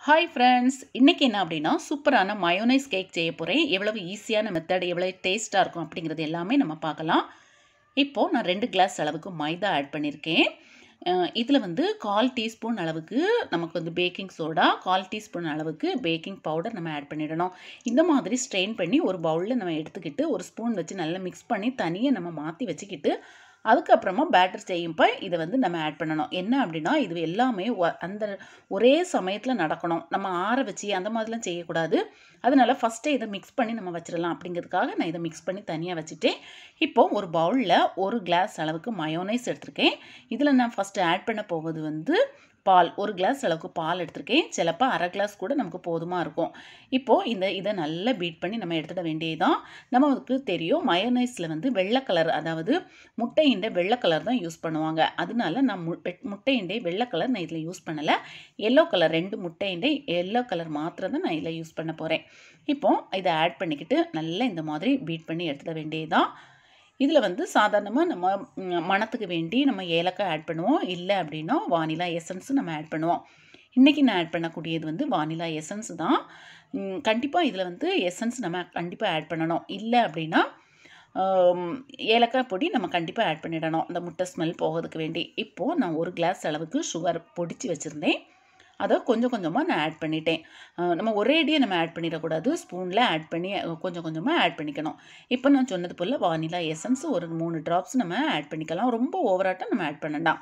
hi friends இன்றைக்கி என்ன அப்படின்னா சூப்பரான மயோனைஸ் கேக் செய்ய போகிறேன் எவ்வளவு ஈஸியான மெத்தட் எவ்வளோ டேஸ்ட்டாக இருக்கும் அப்படிங்கிறது எல்லாமே நம்ம பார்க்கலாம் இப்போது நான் ரெண்டு கிளாஸ் அளவுக்கு மைதா ஆட் பண்ணியிருக்கேன் இதில் வந்து கால் டீஸ்பூன் அளவுக்கு நமக்கு வந்து பேக்கிங் சோடா கால் டீஸ்பூன் அளவுக்கு பேக்கிங் பவுடர் நம்ம ஆட் பண்ணிடணும் இந்த மாதிரி ஸ்ட்ரெயின் பண்ணி ஒரு பவுலில் நம்ம எடுத்துக்கிட்டு ஒரு ஸ்பூன் வச்சு நல்லா மிக்ஸ் பண்ணி தனியாக நம்ம மாற்றி வச்சுக்கிட்டு அதுக்கப்புறமா பேட்டர் செய்யும்போ இதை வந்து நம்ம ஆட் பண்ணணும் என்ன அப்படின்னா இது எல்லாமே ஒ- அந்த ஒரே சமயத்தில் நடக்கணும் நம்ம ஆற வச்சு அந்த மாதிரிலாம் செய்யக்கூடாது அதனால ஃபஸ்ட்டே இதை மிக்ஸ் பண்ணி நம்ம வச்சிடலாம் அப்படிங்கிறதுக்காக நான் இதை மிக்ஸ் பண்ணி தனியாக வச்சுட்டேன் இப்போ ஒரு பவுலில் ஒரு கிளாஸ் அளவுக்கு மயோனைஸ் எடுத்திருக்கேன் இதில் நான் ஃபஸ்ட்டு ஆட் பண்ண போவது வந்து பால் ஒரு கிளாஸ் அளவுக்கு பால் எடுத்திருக்கேன் சிலப்போ அரை கிளாஸ் கூட நமக்கு போதுமாக இருக்கும் இப்போது இந்த இதை நல்லா பீட் பண்ணி நம்ம எடுத்துட வேண்டியதுதான் நமக்கு தெரியும் மயோனைஸில் வந்து வெள்ளை கலர் அதாவது முட்டையிண்ட வெள்ளை கலர் தான் யூஸ் பண்ணுவாங்க அதனால நான் மு வெட்- முட்டையிண்டை வெள்ளை கலர் நான் இதில் யூஸ் பண்ணலை எல்லோ கலர் ரெண்டு முட்டையிண்டை எல்லோ கலர் மாத்திரம் தான் நான் இதில் யூஸ் பண்ண போகிறேன் இப்போ இதை ஆட் பண்ணிக்கிட்டு நல்லா இந்த மாதிரி பீட் பண்ணி எடுத்துட வேண்டியதுதான் இதில் வந்து சாதாரணமாக நம்ம ம், மணத்துக்கு வேண்டி நம்ம ஏலக்காய் ஆட் பண்ணுவோம் இல்லை அப்படின்னா வானிலா எசன்ஸ் நம்ம ஆட் பண்ணுவோம் இன்றைக்கி நான் ஆட் பண்ணக்கூடியது வந்து வானிலா எசன்ஸ் தான் கண்டிப்பாக இதில் வந்து எசன்ஸ் நம்ம கண்டிப்பாக ஆட் பண்ணணும் இல்லை அப்படின்னா ஆம், ஏலக்காய் பொடி நம்ம கண்டிப்பாக ஆட் பண்ணிடணும் அந்த முட்டை ஸ்மெல் போகிறதுக்கு வேண்டி இப்போது நான் ஒரு கிளாஸ் அளவுக்கு சுகர் பொடிச்சு வச்சுருந்தேன் அதை கொஞ்சம் கொஞ்சமாக நான் ஆட் பண்ணிட்டேன் அஹ் நம்ம ஒரேடியே நம்ம ஆட் பண்ணிடக்கூடாது ஸ்பூனில் ஆட் பண்ணி அஹ் கொஞ்சம் கொஞ்சமாக ஆட் பண்ணிக்கணும் இப்போ நான் சொன்னது போல் வானிலா எசன்ஸ் ஒரு மூணு ட்ராப்ஸ் நம்ம ஆட் பண்ணிக்கலாம் ரொம்ப ஓவராட்டம் நம்ம ஆட் பண்ணண்டாம்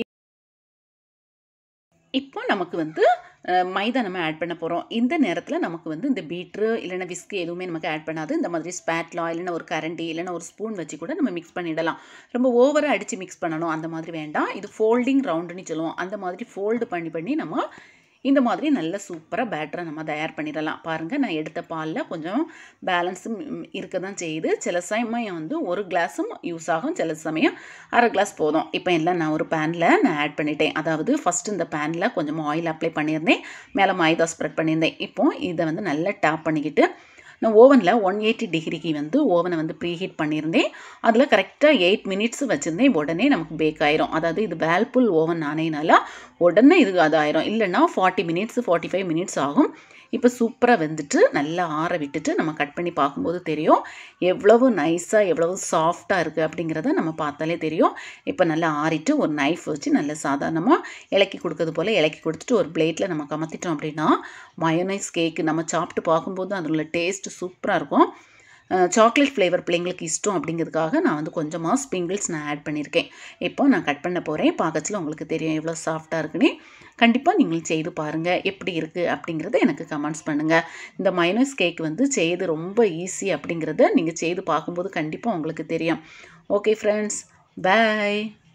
இப்போ நமக்கு வந்து அஹ், மைதா நம்ம ஆட் பண்ண போகிறோம் இந்த நேரத்தில் நமக்கு வந்து இந்த பீட்ரு இல்லைன்னா விஸ்கு எதுவுமே நமக்கு ஆட் பண்ணாது இந்த மாதிரி ஸ்பேட்லா இல்லைன்னா ஒரு கரண்டி இல்லைன்னா ஒரு ஸ்பூன் வச்சு கூட நம்ம மிக்ஸ் பண்ணிடலாம் ரொம்ப ஓவராக அடித்து மிக்ஸ் பண்ணணும் அந்த மாதிரி வேண்டாம் இது ஃபோல்டிங் ரவுண்டுன்னு சொல்லுவோம் அந்த மாதிரி ஃபோல்டு பண்ணி பண்ணி நம்ம இந்த மாதிரி நல்ல சூப்பராக பேட்டரை நம்ம தயார் பண்ணிடலாம் பாருங்கள் நான் எடுத்த பாலில் கொஞ்சம் பேலன்ஸும் இருக்க தான் செய்யுது சில சமயம் வந்து ஒரு கிளாஸும் யூஸ் ஆகும் சில சமயம் அரை கிளாஸ் போதும் இப்போ எல்லாம் நான் ஒரு பேனில் நான் ஆட் பண்ணிட்டேன் அதாவது ஃபஸ்ட்டு இந்த பேனில் கொஞ்சமாக ஆயில் அப்ளை பண்ணியிருந்தேன் மேலே மைதா ஸ்ப்ரெட் பண்ணியிருந்தேன் இப்போ இதை வந்து நல்லா டேப் பண்ணிக்கிட்டு நான் ஓவனில் ஒன் எயிட்டி டிகிரிக்கு வந்து ஓவனை வந்து ப்ரீஹீட் பண்ணியிருந்தேன் அதில் கரெக்டாக எயிட் மினிட்ஸ் வச்சுருந்தேன் உடனே நமக்கு பேக் ஆயிரும் அதாவது இது வேல்புல் ஓவன் ஆனேனால உடனே இது அது ஆயிரும் இல்லைன்னா forty minutes forty five minutes ஆகும் இப்போ சூப்பராக வெந்துட்டு நல்லா ஆற விட்டுட்டு நம்ம கட் பண்ணி பார்க்கும்போது தெரியும் எவ்வளவு நைஸாக எவ்வளவு சாஃப்டாக இருக்குது அப்படிங்கிறத நம்ம பார்த்தாலே தெரியும் இப்போ நல்லா ஆறிட்டு ஒரு நைஃப் வச்சு நல்லா சாதாரணமாக இலக்கி கொடுக்கறது போல் இலக்கி கொடுத்துட்டு ஒரு பிளேட்டில் நம்ம கமத்திட்டோம் அப்படின்னா மயோனைஸ் கேக்கு நம்ம சாப்பிட்டு பார்க்கும்போது அதில் உள்ள டேஸ்ட் சூப்பராக இருக்கும் சாக்லேட் ஃப்ளேவர் பிள்ளைங்களுக்கு இஷ்டம் அப்படிங்கிறதுக்காக நான் வந்து கொஞ்சமாக ஸ்பிங்கிள்ஸ் நான் ஆட் பண்ணியிருக்கேன் இப்போ நான் கட் பண்ண போகிறேன் பார்க்கச்சில் உங்களுக்கு தெரியும் எவ்வளோ சாஃப்டாக இருக்குன்னு கண்டிப்பாக நீங்களும் செய்து பாருங்கள் எப்படி இருக்குது அப்படிங்கிறத எனக்கு கமெண்ட்ஸ் பண்ணுங்கள் இந்த மைனஸ் கேக் வந்து செய்து ரொம்ப ஈஸி அப்படிங்கிறத நீங்கள் செய்து பார்க்கும்போது கண்டிப்பாக உங்களுக்கு தெரியும் ஓகே ஃப்ரெண்ட்ஸ் பை